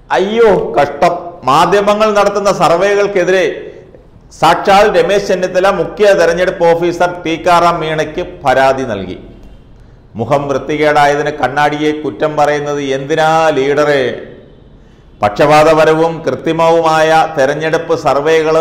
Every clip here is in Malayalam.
അയ്യോ കഷ്ടം മാധ്യമങ്ങൾ നടത്തുന്ന സർവേകൾക്കെതിരെ സാക്ഷാൽ രമേശ് ചെന്നിത്തല മുഖ്യ തെരഞ്ഞെടുപ്പ് ഓഫീസർ ടീക്കാറാം മീണയ്ക്ക് പരാതി നൽകി മുഖം വൃത്തികേടായതിന് കണ്ണാടിയെ കുറ്റം പറയുന്നത് എന്തിനാ ലീഡറെ പക്ഷപാതപരവും കൃത്രിമവുമായ തെരഞ്ഞെടുപ്പ് സർവേകൾ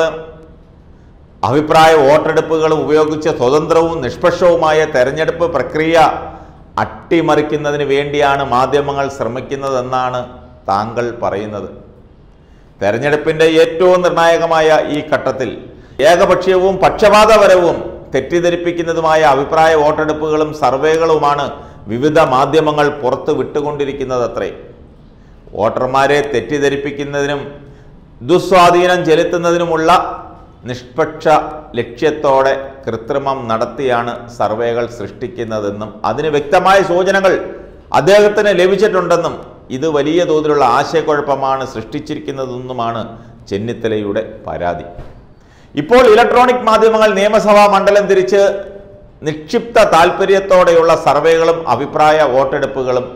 അഭിപ്രായ വോട്ടെടുപ്പുകൾ ഉപയോഗിച്ച് സ്വതന്ത്രവും നിഷ്പക്ഷവുമായ തെരഞ്ഞെടുപ്പ് പ്രക്രിയ അട്ടിമറിക്കുന്നതിന് വേണ്ടിയാണ് മാധ്യമങ്ങൾ ശ്രമിക്കുന്നതെന്നാണ് താങ്കൾ പറയുന്നത് തെരഞ്ഞെടുപ്പിന്റെ ഏറ്റവും നിർണായകമായ ഈ ഘട്ടത്തിൽ ഏകപക്ഷീയവും പക്ഷപാതപരവും തെറ്റിദ്ധരിപ്പിക്കുന്നതുമായ അഭിപ്രായ വോട്ടെടുപ്പുകളും സർവേകളുമാണ് വിവിധ മാധ്യമങ്ങൾ പുറത്തു വിട്ടുകൊണ്ടിരിക്കുന്നതത്രേ വോട്ടർമാരെ തെറ്റിദ്ധരിപ്പിക്കുന്നതിനും ദുസ്വാധീനം ചെലുത്തുന്നതിനുമുള്ള നിഷ്പക്ഷ ലക്ഷ്യത്തോടെ കൃത്രിമം നടത്തിയാണ് സർവേകൾ സൃഷ്ടിക്കുന്നതെന്നും അതിന് വ്യക്തമായ സൂചനകൾ അദ്ദേഹത്തിന് ലഭിച്ചിട്ടുണ്ടെന്നും ഇത് വലിയ തോതിലുള്ള ആശയക്കുഴപ്പമാണ് സൃഷ്ടിച്ചിരിക്കുന്നതെന്നുമാണ് ചെന്നിത്തലയുടെ പരാതി ഇപ്പോൾ ഇലക്ട്രോണിക് മാധ്യമങ്ങൾ നിയമസഭാ മണ്ഡലം തിരിച്ച് നിക്ഷിപ്ത താല്പര്യത്തോടെയുള്ള സർവേകളും അഭിപ്രായ വോട്ടെടുപ്പുകളും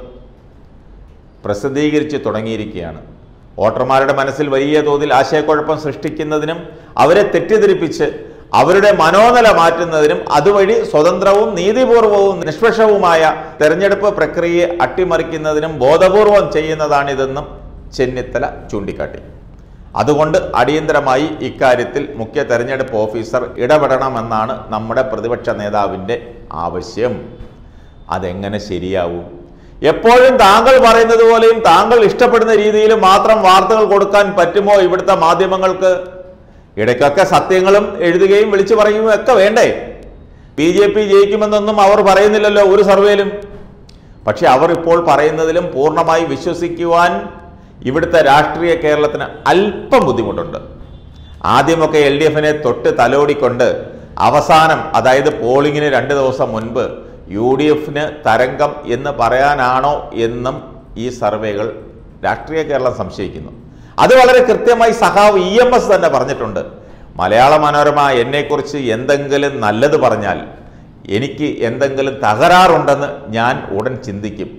പ്രസിദ്ധീകരിച്ച് തുടങ്ങിയിരിക്കുകയാണ് വോട്ടർമാരുടെ മനസ്സിൽ വലിയ തോതിൽ ആശയക്കുഴപ്പം സൃഷ്ടിക്കുന്നതിനും അവരെ തെറ്റിദ്ധരിപ്പിച്ച് അവരുടെ മനോനില മാറ്റുന്നതിനും അതുവഴി സ്വതന്ത്രവും നീതിപൂർവവും നിഷ്പക്ഷവുമായ തെരഞ്ഞെടുപ്പ് പ്രക്രിയയെ അട്ടിമറിക്കുന്നതിനും ബോധപൂർവം ചെയ്യുന്നതാണിതെന്നും ചെന്നിത്തല ചൂണ്ടിക്കാട്ടി അതുകൊണ്ട് അടിയന്തരമായി ഇക്കാര്യത്തിൽ മുഖ്യ തെരഞ്ഞെടുപ്പ് ഓഫീസർ ഇടപെടണമെന്നാണ് നമ്മുടെ പ്രതിപക്ഷ നേതാവിൻ്റെ ആവശ്യം അതെങ്ങനെ ശരിയാവും എപ്പോഴും താങ്കൾ പറയുന്നത് പോലെയും താങ്കൾ ഇഷ്ടപ്പെടുന്ന രീതിയിൽ മാത്രം വാർത്തകൾ കൊടുക്കാൻ പറ്റുമോ ഇവിടുത്തെ മാധ്യമങ്ങൾക്ക് ഇടയ്ക്കൊക്കെ സത്യങ്ങളും എഴുതുകയും വിളിച്ചു പറയുകയും ഒക്കെ വേണ്ടേ ബി ജെ പി ജയിക്കുമെന്നൊന്നും അവർ പറയുന്നില്ലല്ലോ ഒരു സർവേയിലും പക്ഷെ അവർ ഇപ്പോൾ പറയുന്നതിലും പൂർണ്ണമായി വിശ്വസിക്കുവാൻ ഇവിടുത്തെ രാഷ്ട്രീയ കേരളത്തിന് അല്പം ബുദ്ധിമുട്ടുണ്ട് ആദ്യമൊക്കെ എൽ ഡി എഫിനെ തൊട്ട് തലോടിക്കൊണ്ട് അവസാനം അതായത് പോളിംഗിന് രണ്ട് ദിവസം മുൻപ് യു ഡി എഫിന് തരംഗം എന്ന് പറയാനാണോ എന്നും ഈ സർവേകൾ രാഷ്ട്രീയ കേരളം സംശയിക്കുന്നു അത് വളരെ കൃത്യമായി സഹാവ് ഇ എം എസ് തന്നെ പറഞ്ഞിട്ടുണ്ട് മലയാള മനോരമ എന്നെക്കുറിച്ച് എന്തെങ്കിലും നല്ലത് പറഞ്ഞാൽ എനിക്ക് എന്തെങ്കിലും തകരാറുണ്ടെന്ന് ഞാൻ ഉടൻ ചിന്തിക്കും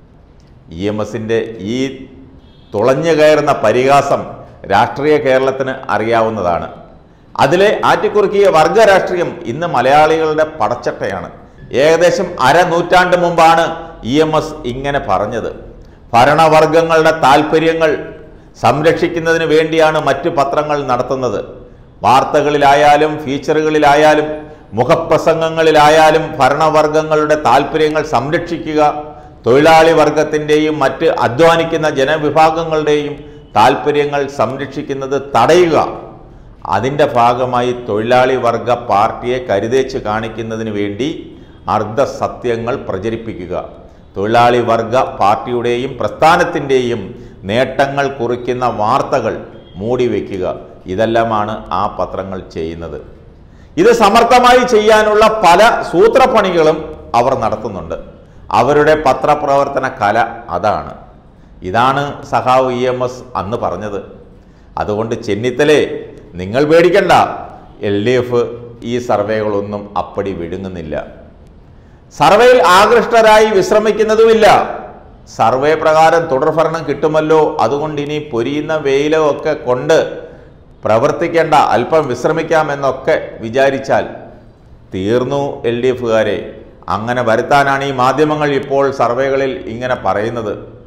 ഇ എം എസിൻ്റെ ഈ തുളഞ്ഞു കയറുന്ന പരിഹാസം രാഷ്ട്രീയ കേരളത്തിന് അറിയാവുന്നതാണ് അതിലെ ആറ്റിക്കുറുക്കിയ വർഗ രാഷ്ട്രീയം ഇന്ന് മലയാളികളുടെ പടച്ചട്ടയാണ് ഏകദേശം അരനൂറ്റാണ്ട് മുമ്പാണ് ഇ എം എസ് ഇങ്ങനെ പറഞ്ഞത് ഭരണവർഗങ്ങളുടെ താല്പര്യങ്ങൾ സംരക്ഷിക്കുന്നതിന് വേണ്ടിയാണ് മറ്റു പത്രങ്ങൾ നടത്തുന്നത് വാർത്തകളിലായാലും ഫീച്ചറുകളിലായാലും മുഖപ്രസംഗങ്ങളിലായാലും ഭരണവർഗങ്ങളുടെ താല്പര്യങ്ങൾ സംരക്ഷിക്കുക തൊഴിലാളി വർഗത്തിൻ്റെയും മറ്റ് അധ്വാനിക്കുന്ന ജനവിഭാഗങ്ങളുടെയും താല്പര്യങ്ങൾ സംരക്ഷിക്കുന്നത് തടയുക അതിൻ്റെ ഭാഗമായി തൊഴിലാളി വർഗ പാർട്ടിയെ കരുതേച്ച് കാണിക്കുന്നതിന് വേണ്ടി അർദ്ധസത്യങ്ങൾ പ്രചരിപ്പിക്കുക തൊഴിലാളി വർഗ പാർട്ടിയുടെയും പ്രസ്ഥാനത്തിൻ്റെയും നേട്ടങ്ങൾ കുറിക്കുന്ന വാർത്തകൾ മൂടി വയ്ക്കുക ഇതെല്ലാമാണ് ആ പത്രങ്ങൾ ചെയ്യുന്നത് ഇത് സമർത്ഥമായി ചെയ്യാനുള്ള പല സൂത്രപ്പണികളും അവർ നടത്തുന്നുണ്ട് അവരുടെ പത്രപ്രവർത്തന കല അതാണ് ഇതാണ് സഖാവ് ഇ എം എസ് അന്ന് പറഞ്ഞത് അതുകൊണ്ട് ചെന്നിത്തലേ നിങ്ങൾ പേടിക്കണ്ട എൽ ഡി എഫ് ഈ സർവേകളൊന്നും അപ്പടി വിഴുങ്ങുന്നില്ല സർവേയിൽ ആകൃഷ്ടരായി വിശ്രമിക്കുന്നതുമില്ല സർവേ പ്രകാരം തുടർഭരണം കിട്ടുമല്ലോ അതുകൊണ്ട് ഇനി പൊരിയുന്ന വെയിലോ ഒക്കെ കൊണ്ട് പ്രവർത്തിക്കേണ്ട അല്പം വിശ്രമിക്കാമെന്നൊക്കെ വിചാരിച്ചാൽ തീർന്നു എൽ ഡി എഫുകാരെ അങ്ങനെ വരുത്താനാണ് ഈ മാധ്യമങ്ങൾ ഇപ്പോൾ സർവേകളിൽ ഇങ്ങനെ പറയുന്നത്